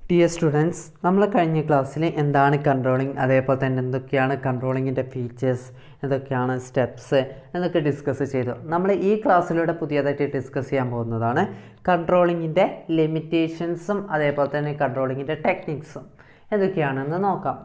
Dear students നമ്മൾ കഴിഞ്ഞ ക്ലാസ്സിൽ എന്താണ് കൺട്രോളിങ് അതേപോലെ തന്നെ എന്തൊക്കെയാണ് കൺട്രോളിങ്ങിൻ്റെ ഫീച്ചേഴ്സ് എന്തൊക്കെയാണ് സ്റ്റെപ്സ് എന്നൊക്കെ ഡിസ്കസ് ചെയ്തു നമ്മൾ ഈ ക്ലാസ്സിലൂടെ പുതിയതായിട്ട് ഡിസ്കസ് ചെയ്യാൻ പോകുന്നതാണ് കൺട്രോളിങ്ങിൻ്റെ ലിമിറ്റേഷൻസും അതേപോലെ തന്നെ കൺട്രോളിങ്ങിൻ്റെ ടെക്നിക്സും എന്തൊക്കെയാണെന്ന് നോക്കാം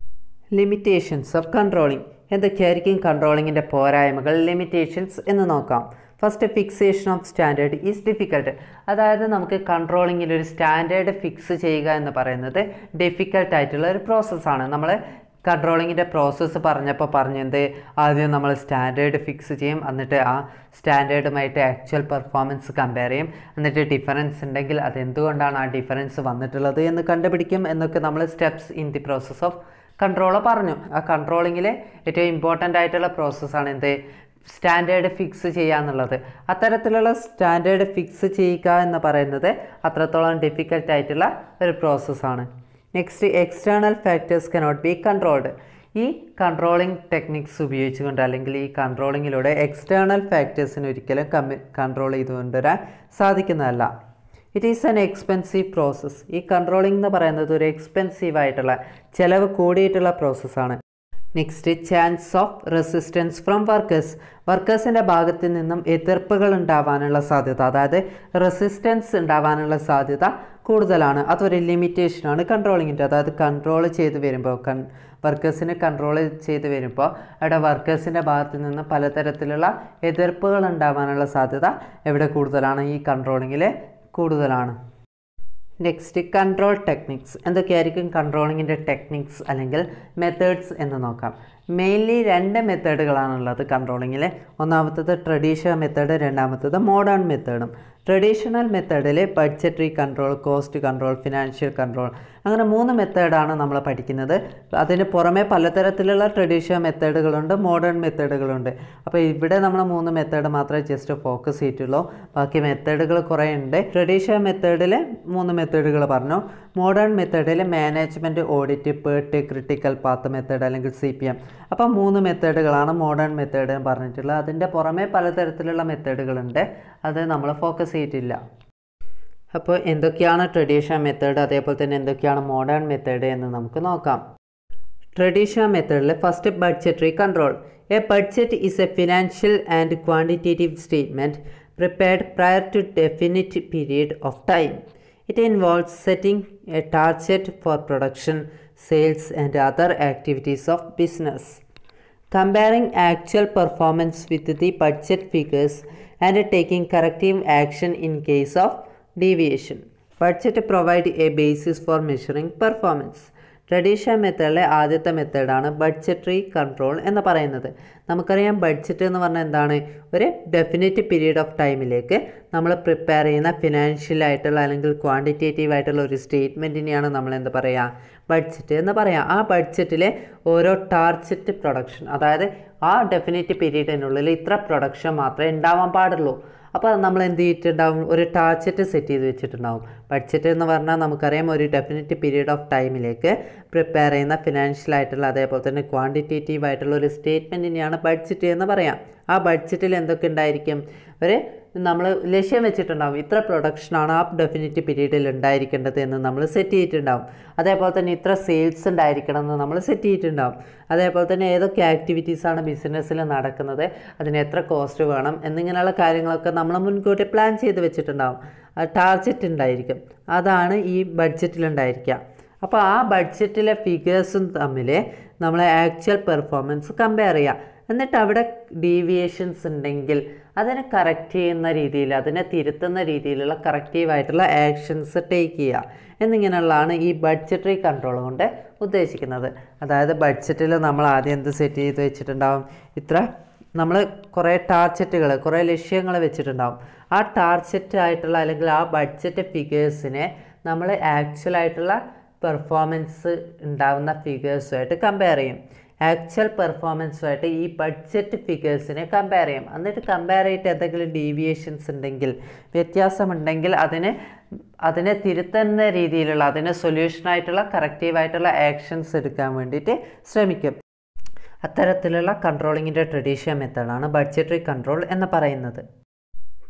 ലിമിറ്റേഷൻസ് ഓഫ് കൺട്രോളിങ് എന്തൊക്കെയായിരിക്കും കൺട്രോളിങ്ങിൻ്റെ പോരായ്മകൾ ലിമിറ്റേഷൻസ് എന്ന് നോക്കാം first fixation of standard is difficult അതായത് നമുക്ക് കൺട്രോളിങ്ങിൽ ഒരു സ്റ്റാൻഡേർഡ് ഫിക്സ് ചെയ്യുക എന്ന് പറയുന്നത് ഡിഫിക്കൽട്ട് ആയിട്ടുള്ള ഒരു പ്രോസസ്സാണ് നമ്മൾ കൺട്രോളിങ്ങിൻ്റെ പ്രോസസ്സ് പറഞ്ഞപ്പോൾ പറഞ്ഞത് ആദ്യം നമ്മൾ സ്റ്റാൻഡേർഡ് ഫിക്സ് ചെയ്യും എന്നിട്ട് ആ സ്റ്റാൻഡേർഡുമായിട്ട് ആക്ച്വൽ പെർഫോമൻസ് കമ്പയർ ചെയ്യും എന്നിട്ട് ഡിഫറൻസ് ഉണ്ടെങ്കിൽ അതെന്തുകൊണ്ടാണ് ആ ഡിഫറൻസ് വന്നിട്ടുള്ളത് എന്ന് കണ്ടുപിടിക്കും എന്നൊക്കെ നമ്മൾ steps in the process of control പറഞ്ഞു ആ കൺട്രോളിങ്ങിൽ ഏറ്റവും ഇമ്പോർട്ടൻ്റ് ആയിട്ടുള്ള പ്രോസസ്സാണ് എന്ത് സ്റ്റാൻഡേർഡ് ഫിക്സ് ചെയ്യുക എന്നുള്ളത് അത്തരത്തിലുള്ള സ്റ്റാൻഡേർഡ് ഫിക്സ് ചെയ്യുക എന്ന് പറയുന്നത് അത്രത്തോളം ഡിഫിക്കൽട്ട് ആയിട്ടുള്ള ഒരു പ്രോസസ്സാണ് next external factors cannot be controlled ഈ കൺട്രോളിങ് ടെക്നിക്സ് ഉപയോഗിച്ചുകൊണ്ട് അല്ലെങ്കിൽ ഈ കൺട്രോളിങ്ങിലൂടെ എക്സ്റ്റേണൽ ഫാക്ടേഴ്സിന് ഒരിക്കലും കമ്മി കൺട്രോൾ ചെയ്തുകൊണ്ടുവരാൻ സാധിക്കുന്നതല്ല it is an expensive process ഈ കൺട്രോളിംഗ് എന്ന് പറയുന്നത് ഒരു എക്സ്പെൻസീവ് ആയിട്ടുള്ള ചിലവ് കൂടിയിട്ടുള്ള പ്രോസസ്സാണ് next chance of resistance from workers വർക്കേഴ്സിൻ്റെ ഭാഗത്ത് നിന്നും എതിർപ്പുകൾ ഉണ്ടാവാനുള്ള സാധ്യത അതായത് റെസിസ്റ്റൻസ് ഉണ്ടാവാനുള്ള സാധ്യത കൂടുതലാണ് അതൊരു ലിമിറ്റേഷനാണ് കൺട്രോളിങ്ങിൻ്റെ അതായത് കൺട്രോൾ ചെയ്ത് വരുമ്പോൾ കൺ വർക്കേഴ്സിനെ കൺട്രോൾ ചെയ്ത് വരുമ്പോൾ അവിടെ വർക്കേഴ്സിൻ്റെ ഭാഗത്ത് നിന്ന് പലതരത്തിലുള്ള എതിർപ്പുകൾ ഉണ്ടാവാനുള്ള സാധ്യത എവിടെ കൂടുതലാണ് ഈ കൺട്രോളിങ്ങിൽ കൂടുതലാണ് നെക്സ്റ്റ് കൺട്രോൾ ടെക്നിക്സ് എന്തൊക്കെയായിരിക്കും കൺട്രോളിങ്ങിൻ്റെ ടെക്നിക്സ് അല്ലെങ്കിൽ മെത്തേഡ്സ് എന്ന് നോക്കാം മെയിൻലി രണ്ട് മെത്തേഡുകളാണുള്ളത് കൺട്രോളിങ്ങിൽ ഒന്നാമത്തത് ട്രഡീഷണൽ മെത്തേഡ് രണ്ടാമത്തത് മോഡേൺ മെത്തേഡും ട്രഡീഷണൽ മെത്തേഡിൽ budgetary control cost control financial control അങ്ങനെ മൂന്ന് മെത്തേഡാണ് നമ്മൾ പഠിക്കുന്നത് അതിന് പുറമെ പലതരത്തിലുള്ള ട്രഡീഷണൽ മെത്തേഡുകളുണ്ട് മോഡേൺ മെത്തേഡുകളുണ്ട് അപ്പോൾ ഇവിടെ നമ്മൾ മൂന്ന് മെത്തേഡ് മാത്രമേ ജസ്റ്റ് ഫോക്കസ് ചെയ്തിട്ടുള്ളൂ ബാക്കി മെത്തേഡുകൾ കുറേ ഉണ്ട് ട്രഡീഷണൽ മെത്തേഡിൽ മൂന്ന് മെത്തേഡുകൾ പറഞ്ഞു മോഡേൺ മെത്തേഡിൽ management audit PERT critical path method അല്ലെങ്കിൽ സി പി എം അപ്പോൾ മൂന്ന് മെത്തേഡുകളാണ് മോഡേൺ മെത്തേഡ് പറഞ്ഞിട്ടുള്ളത് അതിൻ്റെ പുറമെ പലതരത്തിലുള്ള മെത്തേഡുകളുണ്ട് അത് നമ്മൾ ഫോക്കസ് ചെയ്തിട്ടില്ല അപ്പോൾ എന്തൊക്കെയാണ് ട്രഡീഷണൽ മെത്തേഡ് അതേപോലെ തന്നെ എന്തൊക്കെയാണ് മോഡേൺ മെത്തേഡ് എന്ന് നമുക്ക് നോക്കാം ട്രഡീഷണൽ മെത്തേഡിൽ first budgetary control a budget is a financial and quantitative statement prepared prior to definite period of time it involves setting a target for production sales and other activities of business comparing actual performance with the budget figures and taking corrective action in case of deviation. Budget provide a basis for measuring performance. Traditional മെത്തേഡിലെ ആദ്യത്തെ മെത്തേഡാണ് budgetary control എന്ന് പറയുന്നത് നമുക്കറിയാം budget എന്ന് പറഞ്ഞാൽ എന്താണ് ഒരു ഡെഫിനറ്റ് പീരീഡ് ഓഫ് ടൈമിലേക്ക് നമ്മൾ പ്രിപ്പയർ ചെയ്യുന്ന ഫിനാൻഷ്യൽ ആയിട്ടുള്ള അല്ലെങ്കിൽ ക്വാണ്ടിറ്റേറ്റീവ് ആയിട്ടുള്ള ഒരു സ്റ്റേറ്റ്മെൻറ്റിനെയാണ് നമ്മൾ എന്ത് പറയുക ബഡ്ജറ്റ് എന്ന് പറയാം ആ ബഡ്ജറ്റിലെ ഓരോ ടാർജറ്റ് പ്രൊഡക്ഷൻ അതായത് ആ ഡെഫിനറ്റ് പീരീഡിനുള്ളിൽ ഇത്ര പ്രൊഡക്ഷൻ മാത്രമേ ഉണ്ടാവാൻ പാടുള്ളൂ അപ്പോൾ നമ്മൾ എന്ത് ചെയ്തിട്ടുണ്ടാവും ഒരു ടാർജറ്റ് സെറ്റ് ചെയ്ത് വെച്ചിട്ടുണ്ടാവും ബഡ്ജറ്റ് എന്ന് പറഞ്ഞാൽ നമുക്കറിയാം ഒരു ഡെഫിനറ്റ് പീരീഡ് ഓഫ് ടൈമിലേക്ക് പ്രിപ്പയർ ചെയ്യുന്ന ഫിനാൻഷ്യൽ ആയിട്ടുള്ള അതേപോലെ തന്നെ ക്വാണ്ടിറ്റേറ്റീവ് ആയിട്ടുള്ള ഒരു സ്റ്റേറ്റ്മെൻറ്റിനെയാണ് ബഡ്ജറ്റ് എന്ന് പറയാം ആ ബഡ്ജറ്റിൽ എന്തൊക്കെ ഉണ്ടായിരിക്കും ഒരു നമ്മൾ ലക്ഷ്യം വെച്ചിട്ടുണ്ടാവും ഇത്ര പ്രൊഡക്ഷനാണ് ആ ഡെഫിനിറ്റ് പീരീഡിൽ ഉണ്ടായിരിക്കേണ്ടത് എന്ന് നമ്മൾ സെറ്റ് ചെയ്തിട്ടുണ്ടാവും അതേപോലെ തന്നെ ഇത്ര സെയിൽസ് ഉണ്ടായിരിക്കണം എന്ന് നമ്മൾ സെറ്റ് ചെയ്തിട്ടുണ്ടാവും അതേപോലെ തന്നെ ഏതൊക്കെ ആക്ടിവിറ്റീസാണ് ബിസിനസ്സിൽ നടക്കുന്നത് അതിന് എത്ര കോസ്റ്റ് വേണം എന്നിങ്ങനെയുള്ള കാര്യങ്ങളൊക്കെ നമ്മൾ മുൻകൂട്ടി പ്ലാൻ ചെയ്ത് വെച്ചിട്ടുണ്ടാവും ടാർജറ്റ് ഉണ്ടായിരിക്കും അതാണ് ഈ ബഡ്ജറ്റിലുണ്ടായിരിക്കുക അപ്പോൾ ആ ബഡ്ജറ്റിലെ ഫിഗേഴ്സും തമ്മിൽ നമ്മൾ ആക്ച്വൽ പെർഫോമൻസ് കമ്പയർ ചെയ്യുക എന്നിട്ട് അവിടെ ഡീവിയേഷൻസ് ഉണ്ടെങ്കിൽ അതിനെ കറക്റ്റ് ചെയ്യുന്ന രീതിയിൽ അതിനെ തിരുത്തുന്ന രീതിയിലുള്ള കറക്റ്റീവായിട്ടുള്ള ആക്ഷൻസ് ടേക്ക് ചെയ്യുക എന്നിങ്ങനെയുള്ളതാണ് ഈ ബഡ്ജറ്ററി കൺട്രോൾ കൊണ്ട് ഉദ്ദേശിക്കുന്നത് അതായത് ബഡ്ജറ്റിൽ നമ്മൾ ആദ്യം എന്ത് സെറ്റ് ചെയ്ത് വെച്ചിട്ടുണ്ടാവും ഇത്ര നമ്മൾ കുറേ ടാർജറ്റുകൾ കുറേ ലക്ഷ്യങ്ങൾ വെച്ചിട്ടുണ്ടാവും ആ ടാർജറ്റ് ആയിട്ടുള്ള അല്ലെങ്കിൽ ആ ബഡ്ജറ്റ് ഫിഗേഴ്സിനെ നമ്മൾ ആക്ച്വൽ ആയിട്ടുള്ള പെർഫോമൻസ് ഉണ്ടാവുന്ന ഫിഗേഴ്സുമായിട്ട് കമ്പയർ ചെയ്യും ആക്ച്വൽ പെർഫോമൻസുമായിട്ട് ഈ ബഡ്ജറ്റ് ഫിഗേഴ്സിനെ കമ്പയർ ചെയ്യും എന്നിട്ട് കമ്പയർ ചെയ്തിട്ട് എന്തെങ്കിലും ഡീവിയേഷൻസ് ഉണ്ടെങ്കിൽ വ്യത്യാസമുണ്ടെങ്കിൽ അതിന് അതിനെ തിരുത്തുന്ന രീതിയിലുള്ള അതിന് സൊല്യൂഷനായിട്ടുള്ള കറക്റ്റീവായിട്ടുള്ള ആക്ഷൻസ് എടുക്കാൻ വേണ്ടിയിട്ട് ശ്രമിക്കും അത്തരത്തിലുള്ള കൺട്രോളിങ്ങിൻ്റെ ട്രഡീഷണൽ മെത്തേഡാണ് ബഡ്ജറ്ററി കൺട്രോൾ എന്ന് പറയുന്നത്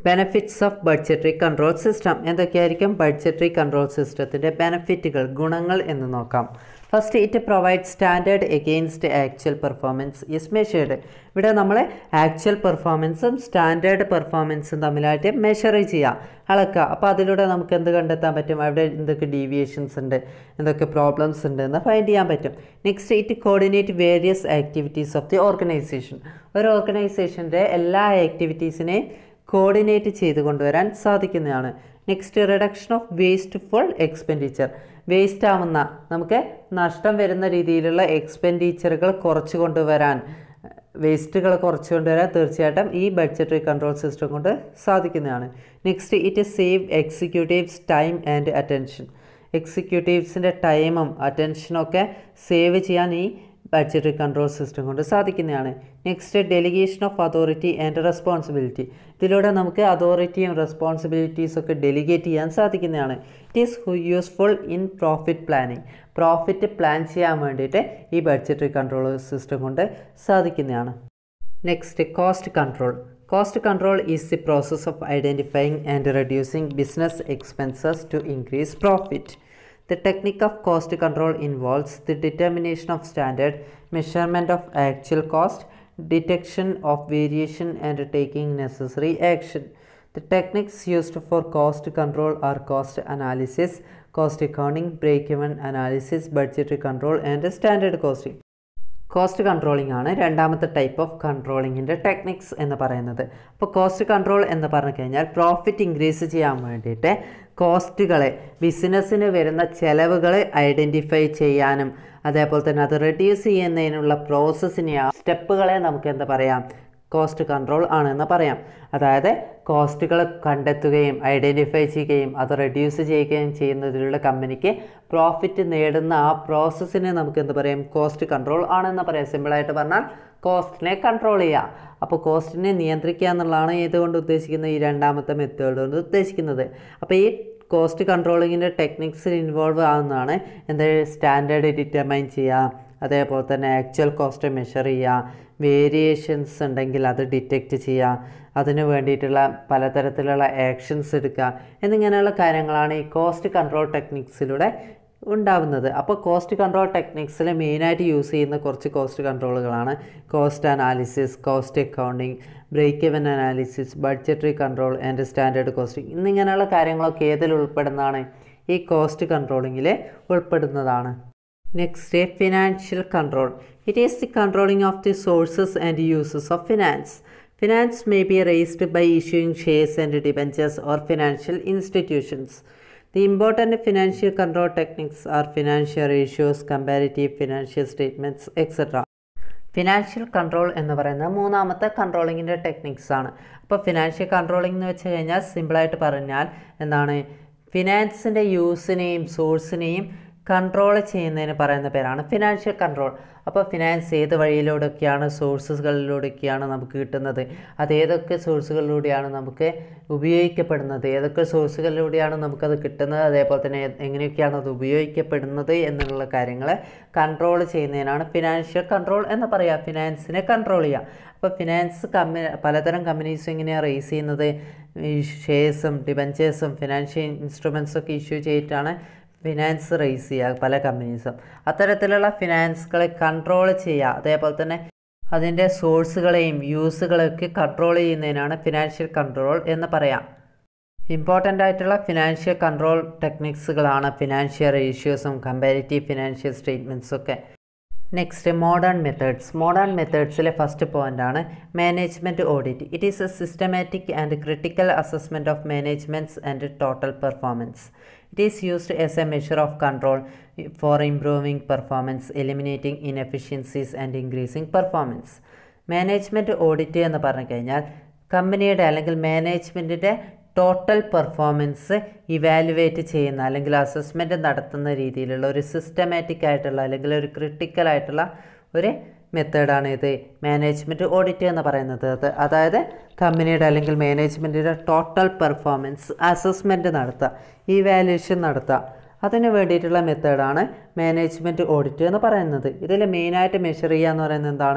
benefits of budgetary control system എന്തൊക്കെയായിരിക്കും ബഡ്ജറ്ററി കൺട്രോൾ സിസ്റ്റത്തിൻ്റെ ബെനഫിറ്റുകൾ ഗുണങ്ങൾ എന്ന് നോക്കാം first it provide standard against actual performance is measured ഇവിടെ നമ്മൾ ആക്ച്വൽ പെർഫോമൻസും സ്റ്റാൻഡേർഡ് പെർഫോമൻസും തമ്മിലായിട്ട് മെഷർ ചെയ്യുക അളക്കുക അപ്പോൾ അതിലൂടെ നമുക്ക് എന്ത് കണ്ടെത്താൻ പറ്റും അവിടെ എന്തൊക്കെ ഡീവിയേഷൻസ് ഉണ്ട് എന്തൊക്കെ പ്രോബ്ലംസ് ഉണ്ട് എന്ന് ഫൈൻഡ് ചെയ്യാൻ പറ്റും next it coordinate various activities of the organization ഒരു ഓർഗനൈസേഷൻ്റെ എല്ലാ ആക്ടിവിറ്റീസിനെയും കോർഡിനേറ്റ് ചെയ്ത് കൊണ്ടുവരാൻ സാധിക്കുന്നതാണ് next reduction of wasteful expenditure വേസ്റ്റ് ആവുന്ന നമുക്ക് നഷ്ടം വരുന്ന രീതിയിലുള്ള എക്സ്പെൻഡിച്ചറുകൾ കുറച്ച് കൊണ്ടുവരാൻ വേസ്റ്റുകൾ കുറച്ച് കൊണ്ടുവരാൻ തീർച്ചയായിട്ടും ഈ ബഡ്ജറ്ററി കൺട്രോൾ സിസ്റ്റം കൊണ്ട് സാധിക്കുന്നതാണ് next it save executives time and attention എക്സിക്യൂട്ടീവ്സിൻ്റെ ടൈമും അറ്റൻഷനും ഒക്കെ സേവ് ചെയ്യാൻ ഈ ബഡ്ജറ്ററി കൺട്രോൾ സിസ്റ്റം കൊണ്ട് സാധിക്കുന്നതാണ് next delegation of authority and responsibility ഇതിലൂടെ നമുക്ക് അതോറിറ്റിയും റെസ്പോൺസിബിലിറ്റീസ് ഒക്കെ ഡെലിഗേറ്റ് ചെയ്യാൻ സാധിക്കുന്നതാണ് it is useful in profit planning profit plan ചെയ്യാൻ വേണ്ടിയിട്ട് ഈ ബഡ്ജറ്ററി കൺട്രോൾ സിസ്റ്റം കൊണ്ട് സാധിക്കുന്നതാണ് next cost control cost control is the process of identifying and reducing business expenses to increase profit The technique of cost control involves the determination of standard, measurement of actual cost, detection of variation and taking necessary action. The techniques used for cost control are cost analysis, cost accounting, break-even analysis, budgetary control and standard costing. Cost controlling ആണ് രണ്ടാമത്തെ type of കൺട്രോളിങ്ങിൻ്റെ techniques എന്ന് പറയുന്നത് അപ്പോൾ cost control എന്ന് പറഞ്ഞു കഴിഞ്ഞാൽ profit increase ചെയ്യാൻ വേണ്ടിയിട്ട് കോസ്റ്റുകളെ ബിസിനസ്സിന് വരുന്ന ചിലവുകളെ ഐഡൻറ്റിഫൈ ചെയ്യാനും അതേപോലെ തന്നെ അത് റെഡ്യൂസ് ചെയ്യുന്നതിനുള്ള പ്രോസസ്സിനെ സ്റ്റെപ്പുകളെ നമുക്ക് എന്താ പറയാം കോസ്റ്റ് കൺട്രോൾ ആണെന്ന് പറയാം അതായത് കോസ്റ്റുകൾ കണ്ടെത്തുകയും ഐഡൻറ്റിഫൈ ചെയ്യുകയും അത് റെഡ്യൂസ് ചെയ്യുകയും ചെയ്യുന്നതിലൂടെ കമ്പനിക്ക് പ്രോഫിറ്റ് നേടുന്ന ആ പ്രോസസ്സിനെ നമുക്ക് എന്ത് പറയും കോസ്റ്റ് കൺട്രോൾ ആണെന്ന് പറയാം സിമ്പിളായിട്ട് പറഞ്ഞാൽ കോസ്റ്റിനെ കൺട്രോൾ ചെയ്യുക അപ്പോൾ കോസ്റ്റിനെ നിയന്ത്രിക്കുക എന്നുള്ളതാണ് ഇതുകൊണ്ട് ഉദ്ദേശിക്കുന്ന ഈ രണ്ടാമത്തെ മെത്തേഡ് കൊണ്ട് ഉദ്ദേശിക്കുന്നത് അപ്പോൾ ഈ കോസ്റ്റ് കൺട്രോളിങ്ങിൻ്റെ ടെക്നിക്സിൽ ഇൻവോൾവ് ആവുന്നതാണ് എന്താ സ്റ്റാൻഡേർഡ് ഡിറ്റർമൈൻ ചെയ്യുക അതേപോലെ തന്നെ ആക്ച്വൽ കോസ്റ്റ് മെഷർ ചെയ്യുക വേരിയേഷൻസ് ഉണ്ടെങ്കിൽ അത് ഡിറ്റക്റ്റ് ചെയ്യുക അതിന് വേണ്ടിയിട്ടുള്ള പലതരത്തിലുള്ള ആക്ഷൻസ് എടുക്കുക എന്നിങ്ങനെയുള്ള കാര്യങ്ങളാണ് ഈ കോസ്റ്റ് കൺട്രോൾ ടെക്നിക്സിലൂടെ ഉണ്ടാവുന്നത് അപ്പോൾ കോസ്റ്റ് കൺട്രോൾ ടെക്നിക്സിൽ മെയിനായിട്ട് യൂസ് ചെയ്യുന്ന കുറച്ച് കോസ്റ്റ് കൺട്രോളുകളാണ് cost analysis cost accounting break even analysis budgetary control and standard costing എന്നിങ്ങനെയുള്ള കാര്യങ്ങളൊക്കെ ഏതിൽ ഉൾപ്പെടുന്നതാണ് ഈ കോസ്റ്റ് കൺട്രോളിങ്ങിൽ ഉൾപ്പെടുന്നതാണ് next financial control it is the controlling of the sources and uses of finance finance may be raised by issuing shares and debentures or financial institutions The important financial control techniques are financial ratios, comparative financial statements, etc. Financial control എന്ന് പറയുന്നത് മൂന്നാമത്തെ കൺട്രോളിങ്ങിൻ്റെ techniques ആണ് അപ്പോൾ financial controlling എന്ന് വെച്ച് കഴിഞ്ഞാൽ സിമ്പിളായിട്ട് പറഞ്ഞാൽ എന്താണ് ഫിനാൻസിൻ്റെ യൂസിനെയും സോഴ്സിനെയും കൺട്രോൾ ചെയ്യുന്നതിന് പറയുന്ന പേരാണ് ഫിനാൻഷ്യൽ കൺട്രോൾ അപ്പോൾ ഫിനാൻസ് ഏത് വഴിയിലൂടെയൊക്കെയാണ് സോഴ്സസുകളിലൂടെയൊക്കെയാണ് നമുക്ക് കിട്ടുന്നത് അത് ഏതൊക്കെ സോഴ്സുകളിലൂടെയാണ് നമുക്ക് ഉപയോഗിക്കപ്പെടുന്നത് ഏതൊക്കെ സോഴ്സുകളിലൂടെയാണ് നമുക്കത് കിട്ടുന്നത് അതേപോലെ തന്നെ എങ്ങനെയൊക്കെയാണ് അത് ഉപയോഗിക്കപ്പെടുന്നത് എന്നുള്ള കാര്യങ്ങൾ കൺട്രോൾ ചെയ്യുന്നതിനാണ് ഫിനാൻഷ്യൽ കൺട്രോൾ എന്ന് പറയുക ഫിനാൻസിനെ കൺട്രോൾ ചെയ്യുക അപ്പോൾ ഫിനാൻസ് കമ്പനി പലതരം കമ്പനീസ് എങ്ങനെയാണ് റേസ് ചെയ്യുന്നത് ഈ ഷെയർസും ഡിബഞ്ചേഴ്സും ഫിനാൻഷ്യൽ ഇൻസ്ട്രുമെൻസും ഒക്കെ ഇഷ്യൂ ചെയ്തിട്ടാണ് ഫിനാൻസ് റേസ് ചെയ്യുക പല കമ്പനീസും അത്തരത്തിലുള്ള ഫിനാൻസുകളെ കൺട്രോൾ ചെയ്യുക അതേപോലെ തന്നെ അതിൻ്റെ സോഴ്സുകളെയും യൂസുകളെയൊക്കെ കൺട്രോൾ ചെയ്യുന്നതിനാണ് ഫിനാൻഷ്യൽ കൺട്രോൾ എന്ന് പറയാം ഇമ്പോർട്ടൻ്റ് ആയിട്ടുള്ള ഫിനാൻഷ്യൽ കൺട്രോൾ ടെക്നിക്സുകളാണ് ഫിനാൻഷ്യൽ റേഷ്യോസും കമ്പാരിറ്റീവ് ഫിനാൻഷ്യൽ സ്റ്റേറ്റ്മെൻറ്റ്സും ഒക്കെ നെക്സ്റ്റ് മോഡേൺ മെത്തേഡ്സ് മോഡേൺ മെത്തേഡ്സിലെ ഫസ്റ്റ് പോയിൻ്റ് ആണ് management audit it is a systematic and critical assessment of managements and total performance it is used as a measure of control for improving performance eliminating inefficiencies and increasing performance management audit എന്ന് പറഞ്ഞു കഴിഞ്ഞാൽ കമ്പനിയുടെ അല്ലെങ്കിൽ മാനേജ്മെൻറ്റിൻ്റെ total performance evaluate ചെയ്യുന്ന അല്ലെങ്കിൽ assessment നടത്തുന്ന രീതിയിലുള്ള ഒരു സിസ്റ്റമാറ്റിക് ആയിട്ടുള്ള അല്ലെങ്കിൽ ഒരു ക്രിട്ടിക്കൽ ആയിട്ടുള്ള ഒരു മെത്തേഡാണ് ഇത് മാനേജ്മെൻറ്റ് ഓഡിറ്റ് എന്ന് പറയുന്നത് അത് അതായത് കമ്പനിയുടെ അല്ലെങ്കിൽ മാനേജ്മെൻറ്റിൻ്റെ ടോട്ടൽ പെർഫോമൻസ് അസസ്മെൻറ്റ് നടത്തുക ഇവാലുവേഷൻ നടത്തുക അതിന് വേണ്ടിയിട്ടുള്ള മെത്തേഡാണ് മാനേജ്മെൻറ്റ് ഓഡിറ്റ് എന്ന് പറയുന്നത് ഇതിൽ മെയിനായിട്ട് മെഷർ ചെയ്യുക എന്ന് പറയുന്നത് എന്താണ്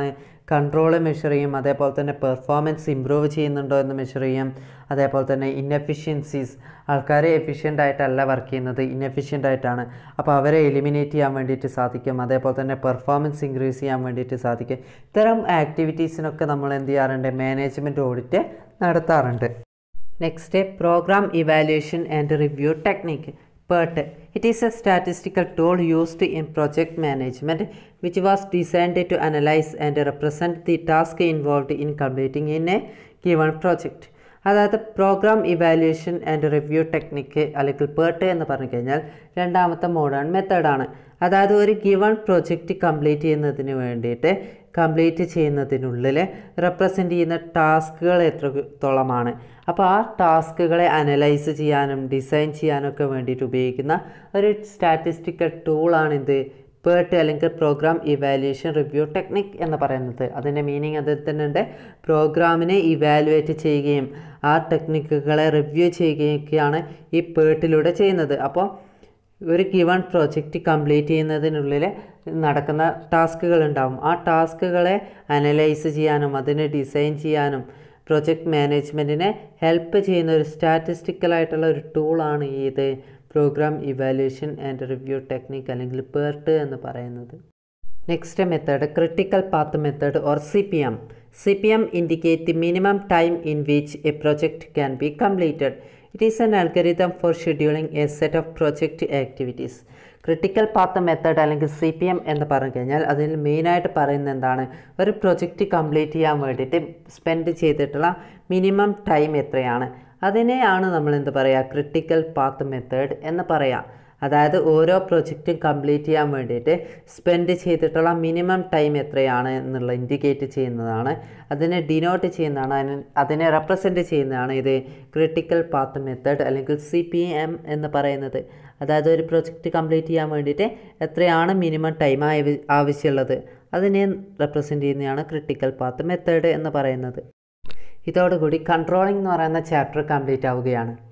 കൺട്രോൾ മെഷർ ചെയ്യും അതേപോലെ തന്നെ പെർഫോമൻസ് ഇമ്പ്രൂവ് ചെയ്യുന്നുണ്ടോ എന്ന് മെഷർ ചെയ്യും അതേപോലെ തന്നെ ഇന്നെഫിഷ്യൻസീസ് ആൾക്കാർ എഫിഷ്യൻ്റ് ആയിട്ടല്ല വർക്ക് ചെയ്യുന്നത് ഇന്നെഫിഷ്യൻ്റ് ആയിട്ടാണ് അപ്പോൾ അവരെ എലിമിനേറ്റ് ചെയ്യാൻ വേണ്ടിയിട്ട് സാധിക്കും അതേപോലെ തന്നെ പെർഫോമൻസ് ഇൻക്രീസ് ചെയ്യാൻ വേണ്ടിയിട്ട് സാധിക്കും ഇത്തരം ആക്ടിവിറ്റീസിനൊക്കെ നമ്മൾ എന്ത് ചെയ്യാറുണ്ട് മാനേജ്മെൻറ്റ് ഓഡിറ്റ് നടത്താറുണ്ട് next programme evaluation and review technique PERT. It is a statistical tool used in project management which was designed to analyze and represent the task involved in completing in a given project. അതായത് programme evaluation and review technique അല്ലെങ്കിൽ PERT എന്ന് പറഞ്ഞു കഴിഞ്ഞാൽ രണ്ടാമത്തെ modern മെത്തേഡാണ് അതായത് ഒരു given project complete ചെയ്യുന്നതിന് വേണ്ടിയിട്ട് കംപ്ലീറ്റ് ചെയ്യുന്നതിനുള്ളിൽ റെപ്രസെൻ്റ് ചെയ്യുന്ന ടാസ്കുകൾ എത്രത്തോളമാണ് അപ്പോൾ ആ ടാസ്കുകളെ അനലൈസ് ചെയ്യാനും ഡിസൈൻ ചെയ്യാനൊക്കെ വേണ്ടിയിട്ട് ഉപയോഗിക്കുന്ന ഒരു സ്റ്റാറ്റിസ്റ്റിക്കൽ ടൂളാണിത് പേർട്ട് അല്ലെങ്കിൽ പ്രോഗ്രാം ഇവാലുവേഷൻ റിവ്യൂ ടെക്നിക് എന്ന് പറയുന്നത് അതിൻ്റെ മീനിങ് അതിൽ തന്നെ ഉണ്ട് പ്രോഗ്രാമിനെ ഇവാലുവേറ്റ് ചെയ്യുകയും ആ ടെക്നിക്കുകളെ റിവ്യൂ ചെയ്യുകയൊക്കെയാണ് ഈ പേർട്ടിലൂടെ ചെയ്യുന്നത് അപ്പോൾ ഒരു ഗിവൺ പ്രോജക്റ്റ് കംപ്ലീറ്റ് ചെയ്യുന്നതിനുള്ളിൽ നടക്കുന്ന ടാസ്കുകൾ ഉണ്ടാവും ആ ടാസ്കുകളെ അനലൈസ് ചെയ്യാനും അതിനെ ഡിസൈൻ ചെയ്യാനും പ്രൊജക്റ്റ് മാനേജ്മെൻറ്റിനെ ഹെൽപ്പ് ചെയ്യുന്ന ഒരു സ്റ്റാറ്റിസ്റ്റിക്കലായിട്ടുള്ള ഒരു ടൂളാണ് ഇത് programme evaluation and review technique അല്ലെങ്കിൽ പേർട്ട് എന്ന് പറയുന്നത് next method critical path method or C P M C P M indicate the minimum time in which a project can be completed it is an algorithm for scheduling a set of project activities critical path method അല്ലെങ്കിൽ C P M എന്ന് പറഞ്ഞു കഴിഞ്ഞാൽ അതിൽ മെയിനായിട്ട് പറയുന്നത് എന്താണ് ഒരു project complete ചെയ്യാൻ വേണ്ടിയിട്ട് സ്പെൻഡ് ചെയ്തിട്ടുള്ള മിനിമം ടൈം എത്രയാണ് അതിനെയാണ് നമ്മൾ എന്ത് പറയുക ക്രിട്ടിക്കൽ പാത്ത് മെത്തേഡ് എന്ന് പറയാം അതായത് ഓരോ പ്രൊജക്റ്റും കംപ്ലീറ്റ് ചെയ്യാൻ വേണ്ടിയിട്ട് സ്പെൻഡ് ചെയ്തിട്ടുള്ള മിനിമം ടൈം എത്രയാണ് എന്നുള്ള ഇൻഡിക്കേറ്റ് ചെയ്യുന്നതാണ് അതിനെ ഡിനോട്ട് ചെയ്യുന്നതാണ് അതിന് അതിനെ റെപ്രസെൻറ്റ് ചെയ്യുന്നതാണ് ഇത് ക്രിട്ടിക്കൽ പാത്ത് മെത്തേഡ് അല്ലെങ്കിൽ സി പി എം എന്ന് പറയുന്നത് അതായത് ഒരു പ്രൊജക്റ്റ് കംപ്ലീറ്റ് ചെയ്യാൻ വേണ്ടിയിട്ട് എത്രയാണ് മിനിമം ടൈം ആവശ്യമുള്ളത് അതിനെ റെപ്രസെൻറ്റ് ചെയ്യുന്നതാണ് ക്രിട്ടിക്കൽ പാത്ത് മെത്തേഡ് എന്ന് പറയുന്നത് ഇതോടുകൂടി കൺട്രോളിംഗ് എന്ന് പറയുന്ന ചാപ്റ്റർ കംപ്ലീറ്റ് ആവുകയാണ്